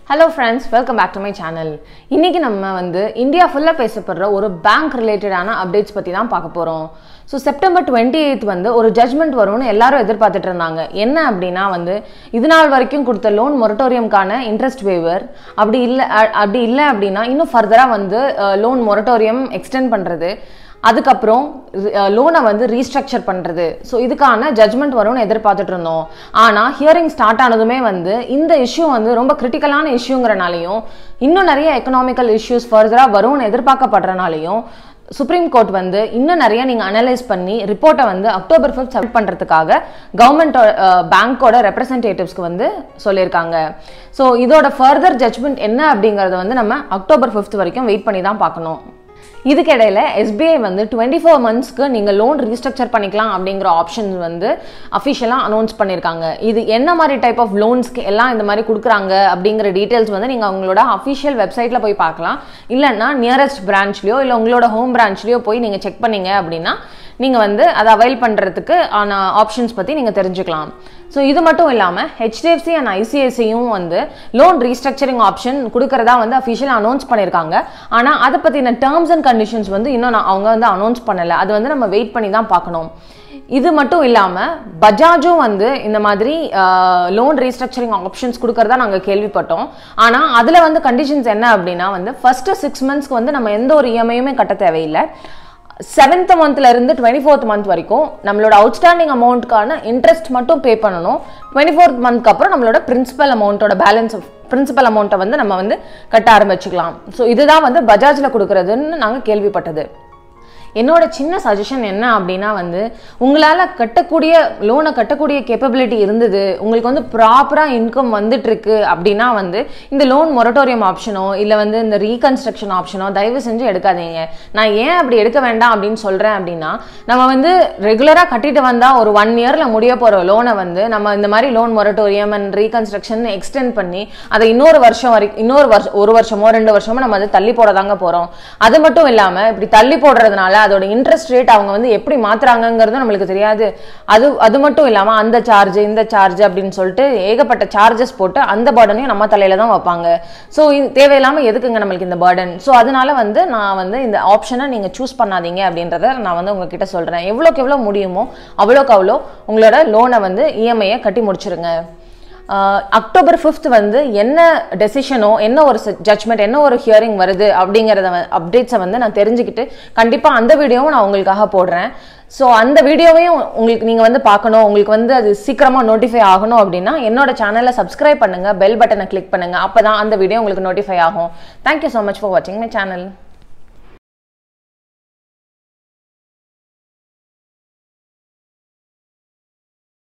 hello friends welcome back to my channel இன்னைக்கு நம்ம வந்து இந்தியா ஃபுல்லாக பேசப்படுற ஒரு பேங்க் ரிலேட்டடான அப்டேட்ஸ் பற்றி தான் பார்க்க போகிறோம் ஸோ செப்டம்பர் டுவெண்ட்டி எயித் வந்து ஒரு ஜட்மெண்ட் வரும்னு எல்லாரும் எதிர்பார்த்துட்டு இருந்தாங்க என்ன அப்படின்னா வந்து இது நாள் வரைக்கும் கொடுத்த லோன் மொரட்டோரியம்கான இன்ட்ரெஸ்ட் வேவர் அப்படி இல்லை அ- அப்படி இல்லை அப்படின்னா இன்னும் ஃபர்தராக வந்து லோன் மொரட்டோரியம் எக்ஸ்டெண்ட் பண்ணுறது அதுக்கப்புறம் லோனை வந்து ரீஸ்ட்ரக்சர் பண்ணுறது ஸோ இதுக்கான ஜட்மெண்ட் வரும்னு எதிர்பார்த்துட்டு இருந்தோம் ஆனால் ஹியரிங் ஸ்டார்ட் ஆனதுமே வந்து இந்த இஷ்யூ வந்து ரொம்ப கிரிட்டிக்கலான இஷ்யூங்கிறனாலையும் இன்னும் நிறைய எக்கனாமிக்கல் இஷ்யூஸ் ஃபர்தராக வரும்னு எதிர்பார்க்கப்படுறனாலையும் சுப்ரீம் கோர்ட் வந்து இன்னும் நிறைய நீங்கள் அனலைஸ் பண்ணி ரிப்போர்ட்டை வந்து அக்டோபர் ஃபிஃப்த் சப்மிட் பண்ணுறதுக்காக கவர்மெண்ட் பேங்க்கோட ரெப்ரசன்டேட்டிவ்ஸ்க்கு வந்து சொல்லியிருக்காங்க ஸோ இதோட ஃபர்தர் ஜட்மெண்ட் என்ன அப்படிங்கறத வந்து நம்ம அக்டோபர் ஃபிஃப்த் வரைக்கும் வெயிட் பண்ணி தான் பார்க்கணும் இதுக்கிடையில எஸ்பிஐ வந்து டுவெண்ட்டி ஃபோர் மந்த்ஸ்க்கு நீங்கள் லோன் ரீஸ்ட்ரக்சர் பண்ணிக்கலாம் அப்படிங்கிற ஆப்ஷன் வந்து அஃபிஷியலாக அனௌன்ஸ் பண்ணியிருக்காங்க இது என்ன மாதிரி டைப் ஆஃப் லோன்ஸ்க்கு எல்லாம் இந்த மாதிரி கொடுக்குறாங்க அப்படிங்கிற டீட்டெயில்ஸ் வந்து நீங்கள் உங்களோட அஃபிஷியல் வெப்சைட்டில் போய் பார்க்கலாம் இல்லைன்னா நியரஸ்ட் பிரான்ச்லையோ இல்லை உங்களோட ஹோம் பிரான்ச்லையோ போய் நீங்கள் செக் பண்ணீங்க அப்படின்னா நீங்கள் வந்து அதை அவைல் பண்ணுறதுக்கு ஆன ஆப்ஷன்ஸ் பற்றி நீங்கள் தெரிஞ்சுக்கலாம் ஸோ இது மட்டும் இல்லாமல் ஹெச்டிஎஃப்சி அண்ட் ஐசிஐசியும் வந்து லோன் ரீஸ்ட்ரக்சரிங் ஆப்ஷன் கொடுக்கறதா வந்து அஃபிஷியல் அனௌன்ஸ் பண்ணியிருக்காங்க ஆனால் அதை பற்றின டேர்ம்ஸ் அண்ட் கண்டிஷன்ஸ் வந்து இன்னும் நான் அவங்க வந்து அனௌன்ஸ் பண்ணலை அது வந்து நம்ம வெயிட் பண்ணி தான் பார்க்கணும் இது மட்டும் இல்லாமல் பஜாஜும் வந்து இந்த மாதிரி லோன் ரீஸ்ட்ரக்சரிங் ஆப்ஷன்ஸ் கொடுக்கறதா நாங்கள் கேள்விப்பட்டோம் ஆனால் அதில் வந்து கண்டிஷன்ஸ் என்ன அப்படின்னா வந்து ஃபஸ்ட்டு சிக்ஸ் மந்த்ஸ்க்கு வந்து நம்ம எந்த ஒரு இஎம்ஐயுமே கட்ட தேவையில்லை செவன்த் மந்த்ல இருந்து டுவெண்ட்டி ஃபோர்த் மந்த் வரைக்கும் நம்மளோட அவுட்ஸ்டாண்டிங் அமௌண்ட்க்கான இன்ட்ரெஸ்ட் மட்டும் பே பண்ணணும் டுவெண்ட்டி ஃபோர்த் மந்த்க்கு அப்புறம் நம்மளோட பிரின்சிபல் அமௌண்ட்டோட பேலன்ஸ் பிரின்சிபல் அமௌண்ட்டை வந்து நம்ம வந்து கட்ட ஆரம்பிச்சுக்கலாம் ஸோ இதுதான் வந்து பஜாஜில் கொடுக்குறதுன்னு நாங்கள் கேள்விப்பட்டது என்னோட சின்ன சஜஷன் என்ன அப்படின்னா வந்து உங்களால் கட்டக்கூடிய லோனை கட்டக்கூடிய கேப்பபிலிட்டி இருந்தது உங்களுக்கு வந்து ப்ராப்பராக இன்கம் வந்துட்டு இருக்கு அப்படின்னா வந்து இந்த லோன் மொரட்டோரியம் ஆப்ஷனோ இல்லை வந்து இந்த ரீகன்ஸ்ட்ரக்ஷன் ஆப்ஷனோ தயவு செஞ்சு எடுக்காதீங்க நான் ஏன் அப்படி எடுக்க வேண்டாம் அப்படின்னு சொல்கிறேன் அப்படின்னா நம்ம வந்து ரெகுலராக கட்டிட்டு வந்தால் ஒரு ஒன் இயரில் முடிய போகிற லோனை வந்து நம்ம இந்த மாதிரி loan moratorium and reconstruction extend பண்ணி அதை இன்னொரு வருஷம் வரைக்கும் இன்னொரு வருஷம் ஒரு வருஷமோ ரெண்டு வருஷமோ நம்ம அதை தள்ளி போட தாங்க போகிறோம் அது மட்டும் இல்லாமல் இப்படி தள்ளி போடுறதுனால அதோட இன்ட்ரெஸ்ட் ரேட் அவங்க வந்து எப்படி மாத்துறாங்கங்கிறது நம்மளுக்கு தெரியாது அது அது மட்டும் இல்லாமல் அந்த சார்ஜ் இந்த சார்ஜ் அப்படின்னு சொல்லிட்டு ஏகப்பட்ட சார்ஜஸ் போட்டு அந்த பேர்டனையும் நம்ம தலையில தான் வைப்பாங்க ஸோ தேவையில்லாமல் எதுக்குங்க நம்மளுக்கு இந்த பேர்டன் ஸோ அதனால வந்து நான் வந்து இந்த ஆப்ஷனை நீங்கள் சூஸ் பண்ணாதீங்க அப்படின்றத நான் வந்து உங்ககிட்ட சொல்கிறேன் எவ்வளோக்கு எவ்வளோ முடியுமோ அவ்வளோக்கு அவ்வளோ உங்களோட லோனை வந்து இஎம்ஐயை கட்டி முடிச்சிருங்க ஆஹ் அக்டோபர் ஃபிஃப்த் வந்து என்ன டெசிஷனோ என்ன ஒரு ஜட்மெண்ட் என்ன ஒரு ஹியரிங் வருது அப்படிங்கிறத அப்டேட்ஸை வந்து நான் தெரிஞ்சுக்கிட்டு கண்டிப்பாக அந்த வீடியோவும் நான் உங்களுக்காக போடுறேன் ஸோ அந்த வீடியோவையும் உங்களுக்கு நீங்கள் வந்து பார்க்கணும் உங்களுக்கு வந்து அது சீக்கிரமாக நோட்டிஃபை ஆகணும் அப்படின்னா என்னோட சேனலை சப்ஸ்கிரைப் பண்ணுங்கள் பெல் பட்டனை கிளிக் பண்ணுங்கள் அப்போ தான் அந்த வீடியோ உங்களுக்கு நோட்டிஃபை ஆகும் தேங்க்யூ ஸோ மச் ஃபார் வாட்சிங் மை சேனல்